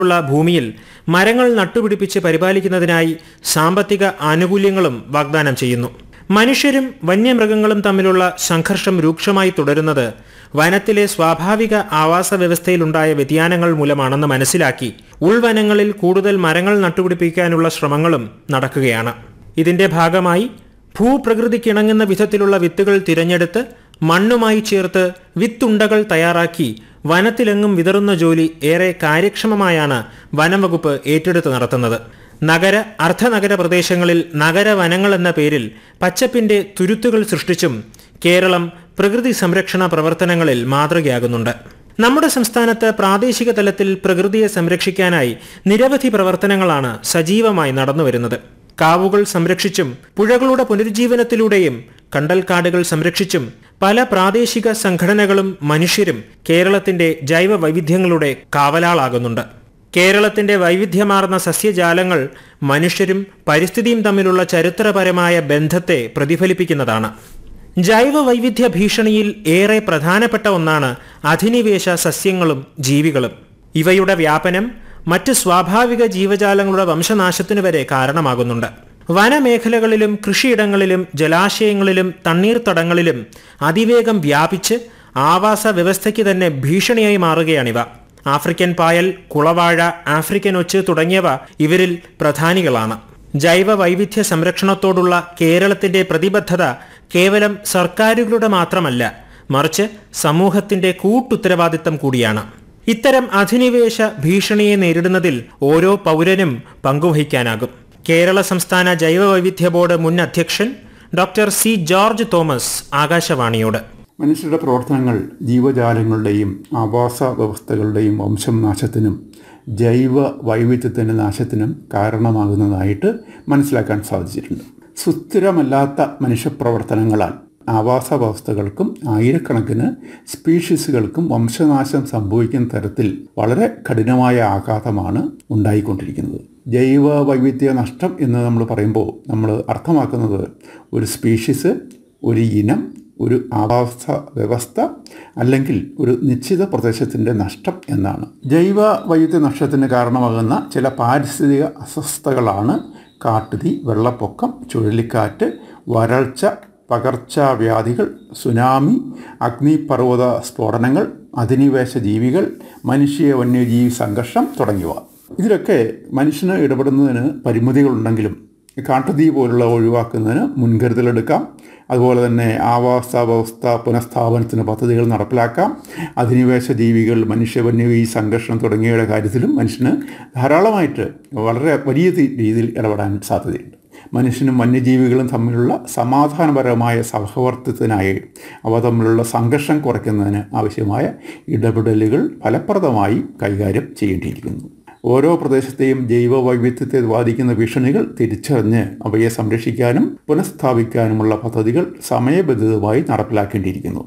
ഉള്ള ഭൂമിയിൽ മരങ്ങൾ നട്ടുപിടിപ്പിച്ച് പരിപാലിക്കുന്നതിനായി സാമ്പത്തിക ആനുകൂല്യങ്ങളും വാഗ്ദാനം ചെയ്യുന്നു മനുഷ്യരും വന്യമൃഗങ്ങളും തമ്മിലുള്ള സംഘർഷം രൂക്ഷമായി തുടരുന്നത് വനത്തിലെ സ്വാഭാവിക ആവാസ വ്യവസ്ഥയിലുണ്ടായ വ്യതിയാനങ്ങൾ മൂലമാണെന്ന് മനസ്സിലാക്കി ഉൾവനങ്ങളിൽ കൂടുതൽ മരങ്ങൾ നട്ടുപിടിപ്പിക്കാനുള്ള ശ്രമങ്ങളും നടക്കുകയാണ് ഇതിന്റെ ഭാഗമായി ഭൂപ്രകൃതിക്കിണങ്ങുന്ന വിധത്തിലുള്ള വിത്തുകൾ തിരഞ്ഞെടുത്ത് മണ്ണുമായി ചേർത്ത് വിത്തുണ്ടകൾ തയ്യാറാക്കി വനത്തിലെങ്ങും വിതറുന്ന ജോലി ഏറെ കാര്യക്ഷമമായാണ് വനം വകുപ്പ് ഏറ്റെടുത്ത് നടത്തുന്നത് നഗര അർദ്ധനഗര പ്രദേശങ്ങളിൽ നഗരവനങ്ങൾ എന്ന പേരിൽ പച്ചപ്പിന്റെ തുരുത്തുകൾ സൃഷ്ടിച്ചും കേരളം പ്രകൃതി സംരക്ഷണ പ്രവർത്തനങ്ങളിൽ മാതൃകയാകുന്നുണ്ട് നമ്മുടെ സംസ്ഥാനത്ത് പ്രാദേശിക തലത്തിൽ പ്രകൃതിയെ സംരക്ഷിക്കാനായി നിരവധി പ്രവർത്തനങ്ങളാണ് സജീവമായി നടന്നുവരുന്നത് കാവുകൾ സംരക്ഷിച്ചും പുഴകളുടെ പുനരുജ്ജീവനത്തിലൂടെയും കണ്ടൽക്കാടുകൾ സംരക്ഷിച്ചും പല പ്രാദേശിക സംഘടനകളും മനുഷ്യരും കേരളത്തിന്റെ ജൈവ വൈവിധ്യങ്ങളുടെ കാവലാളാകുന്നുണ്ട് കേരളത്തിന്റെ വൈവിധ്യമാർന്ന സസ്യജാലങ്ങൾ മനുഷ്യരും പരിസ്ഥിതിയും തമ്മിലുള്ള ചരിത്രപരമായ ബന്ധത്തെ പ്രതിഫലിപ്പിക്കുന്നതാണ് ജൈവ വൈവിധ്യ ഭീഷണിയിൽ ഏറെ പ്രധാനപ്പെട്ട ഒന്നാണ് അധിനിവേശ സസ്യങ്ങളും ജീവികളും ഇവയുടെ വ്യാപനം മറ്റ് സ്വാഭാവിക ജീവജാലങ്ങളുടെ വംശനാശത്തിനു വരെ കാരണമാകുന്നുണ്ട് വനമേഖലകളിലും കൃഷിയിടങ്ങളിലും ജലാശയങ്ങളിലും തണ്ണീർത്തടങ്ങളിലും അതിവേഗം വ്യാപിച്ച് ആവാസ വ്യവസ്ഥയ്ക്ക് തന്നെ ഭീഷണിയായി മാറുകയാണിവ ആഫ്രിക്കൻ പായൽ കുളവാഴ ആഫ്രിക്കൻ ഒച്ച് തുടങ്ങിയവ ഇവരിൽ പ്രധാനികളാണ് ജൈവ വൈവിധ്യ സംരക്ഷണത്തോടുള്ള കേരളത്തിന്റെ പ്രതിബദ്ധത കേവലം സർക്കാരുകളുടെ മാത്രമല്ല മറിച്ച് സമൂഹത്തിന്റെ കൂട്ടുത്തരവാദിത്തം കൂടിയാണ് ഇത്തരം അധിനിവേശ ഭീഷണിയെ നേരിടുന്നതിൽ ഓരോ പൗരനും പങ്കുവഹിക്കാനാകും കേരള സംസ്ഥാന ജൈവ വൈവിധ്യ ബോർഡ് മുൻ അധ്യക്ഷൻ ഡോക്ടർ സി ജോർജ് തോമസ് ആകാശവാണിയോട് മനുഷ്യരുടെ പ്രവർത്തനങ്ങൾ ജീവജാലങ്ങളുടെയും ആവാസ വ്യവസ്ഥകളുടെയും വംശം നാശത്തിനും ജൈവ വൈവിധ്യത്തിൻ്റെ നാശത്തിനും കാരണമാകുന്നതായിട്ട് മനസ്സിലാക്കാൻ സാധിച്ചിട്ടുണ്ട് സുസ്ഥിരമല്ലാത്ത മനുഷ്യപ്രവർത്തനങ്ങളാൽ ആവാസ വ്യവസ്ഥകൾക്കും ആയിരക്കണക്കിന് സ്പീഷീസുകൾക്കും വംശനാശം സംഭവിക്കുന്ന തരത്തിൽ വളരെ കഠിനമായ ആഘാതമാണ് ഉണ്ടായിക്കൊണ്ടിരിക്കുന്നത് ജൈവ വൈവിധ്യ നഷ്ടം എന്ന് നമ്മൾ പറയുമ്പോൾ നമ്മൾ അർത്ഥമാക്കുന്നത് ഒരു സ്പീഷീസ് ഒരു ഇനം ഒരു ആവാസ വ്യവസ്ഥ അല്ലെങ്കിൽ ഒരു നിശ്ചിത പ്രദേശത്തിൻ്റെ നഷ്ടം എന്നാണ് ജൈവ വൈവിധ്യ നഷ്ടത്തിന് കാരണമാകുന്ന ചില പാരിസ്ഥിതിക അസ്വസ്ഥതകളാണ് കാട്ടുതീ വെള്ളപ്പൊക്കം ചുഴലിക്കാറ്റ് വരൾച്ച പകർച്ചവ്യാധികൾ സുനാമി അഗ്നിപർവ്വത സ്ഫോടനങ്ങൾ അധിനിവേശ ജീവികൾ മനുഷ്യ വന്യജീവി സംഘർഷം തുടങ്ങിയവ ഇതിലൊക്കെ മനുഷ്യന് ഇടപെടുന്നതിന് പരിമിതികളുണ്ടെങ്കിലും കാട്ടുതീ പോലുള്ള ഒഴിവാക്കുന്നതിന് മുൻകരുതലെടുക്കാം അതുപോലെ തന്നെ ആവാസ വ്യവസ്ഥ പുനഃസ്ഥാപനത്തിന് പദ്ധതികൾ നടപ്പിലാക്കാം അധിനിവേശ ജീവികൾ മനുഷ്യ വന്യജീവി സംഘർഷം തുടങ്ങിയവയുടെ കാര്യത്തിലും മനുഷ്യന് ധാരാളമായിട്ട് വളരെ വലിയ രീതിയിൽ ഇടപെടാൻ സാധ്യതയുണ്ട് മനുഷ്യനും വന്യജീവികളും തമ്മിലുള്ള സമാധാനപരമായ സഹവർത്തിത്വത്തിനായി അവ തമ്മിലുള്ള സംഘർഷം കുറയ്ക്കുന്നതിന് ആവശ്യമായ ഇടപെടലുകൾ ഫലപ്രദമായി കൈകാര്യം ചെയ്യേണ്ടിയിരിക്കുന്നു ഓരോ പ്രദേശത്തെയും ജൈവ വൈവിധ്യത്തെ ബാധിക്കുന്ന ഭീഷണികൾ തിരിച്ചറിഞ്ഞ് അവയെ സംരക്ഷിക്കാനും പുനഃസ്ഥാപിക്കാനുമുള്ള പദ്ധതികൾ സമയബന്ധിതമായി നടപ്പിലാക്കേണ്ടിയിരിക്കുന്നു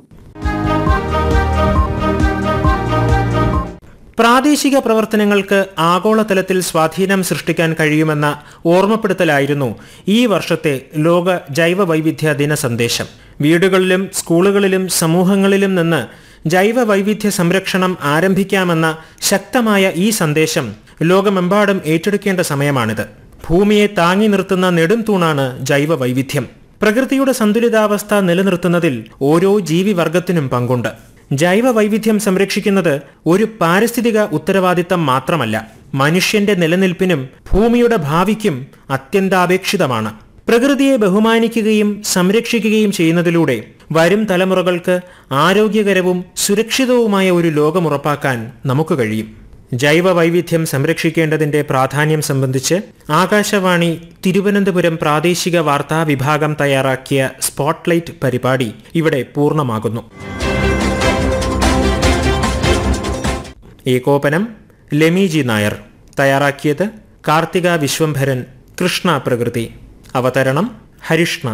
പ്രാദേശിക പ്രവർത്തനങ്ങൾക്ക് ആഗോളതലത്തിൽ സ്വാധീനം സൃഷ്ടിക്കാൻ കഴിയുമെന്ന ഓർമ്മപ്പെടുത്തലായിരുന്നു ഈ വർഷത്തെ ലോക ജൈവ വൈവിധ്യ ദിന സന്ദേശം വീടുകളിലും സ്കൂളുകളിലും സമൂഹങ്ങളിലും നിന്ന് ജൈവ വൈവിധ്യ സംരക്ഷണം ആരംഭിക്കാമെന്ന ശക്തമായ ഈ സന്ദേശം ലോകമെമ്പാടും ഏറ്റെടുക്കേണ്ട സമയമാണിത് ഭൂമിയെ താങ്ങി നിർത്തുന്ന നെടും തൂണാണ് ജൈവ വൈവിധ്യം പ്രകൃതിയുടെ സന്തുലിതാവസ്ഥ നിലനിർത്തുന്നതിൽ ഓരോ ജീവിവർഗത്തിനും പങ്കുണ്ട് ജൈവ വൈവിധ്യം സംരക്ഷിക്കുന്നത് ഒരു പാരിസ്ഥിതിക ഉത്തരവാദിത്തം മാത്രമല്ല മനുഷ്യന്റെ നിലനിൽപ്പിനും ഭൂമിയുടെ ഭാവിക്കും അത്യന്താപേക്ഷിതമാണ് പ്രകൃതിയെ ബഹുമാനിക്കുകയും സംരക്ഷിക്കുകയും ചെയ്യുന്നതിലൂടെ വരും തലമുറകൾക്ക് ആരോഗ്യകരവും സുരക്ഷിതവുമായ ഒരു ലോകം ഉറപ്പാക്കാൻ നമുക്ക് കഴിയും ജൈവ വൈവിധ്യം സംരക്ഷിക്കേണ്ടതിന്റെ പ്രാധാന്യം സംബന്ധിച്ച് ആകാശവാണി തിരുവനന്തപുരം പ്രാദേശിക വാർത്താ വിഭാഗം തയ്യാറാക്കിയ സ്പോട്ട്ലൈറ്റ് പരിപാടി ഇവിടെ പൂർണ്ണമാകുന്നു ഏകോപനം ലെമിജി നായർ തയ്യാറാക്കിയത് കാർത്തിക വിശ്വംഭരൻ കൃഷ്ണ പ്രകൃതി അവതരണം ഹരിഷ്ണ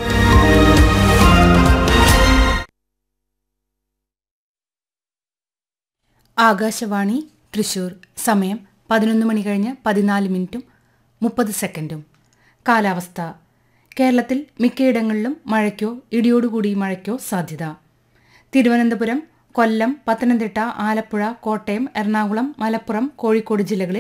ആകാശവാണി തൃശൂർ സമയം പതിനൊന്ന് മണി കഴിഞ്ഞ് പതിനാല് മിനിറ്റും മുപ്പത് സെക്കൻഡും കാലാവസ്ഥ കേരളത്തിൽ മിക്കയിടങ്ങളിലും മഴയ്ക്കോ ഇടിയോടുകൂടി മഴയ്ക്കോ സാധ്യത തിരുവനന്തപുരം കൊല്ലം പത്തനംതിട്ട ആലപ്പുഴ കോട്ടയം എറണാകുളം മലപ്പുറം കോഴിക്കോട് ജില്ലകളിൽ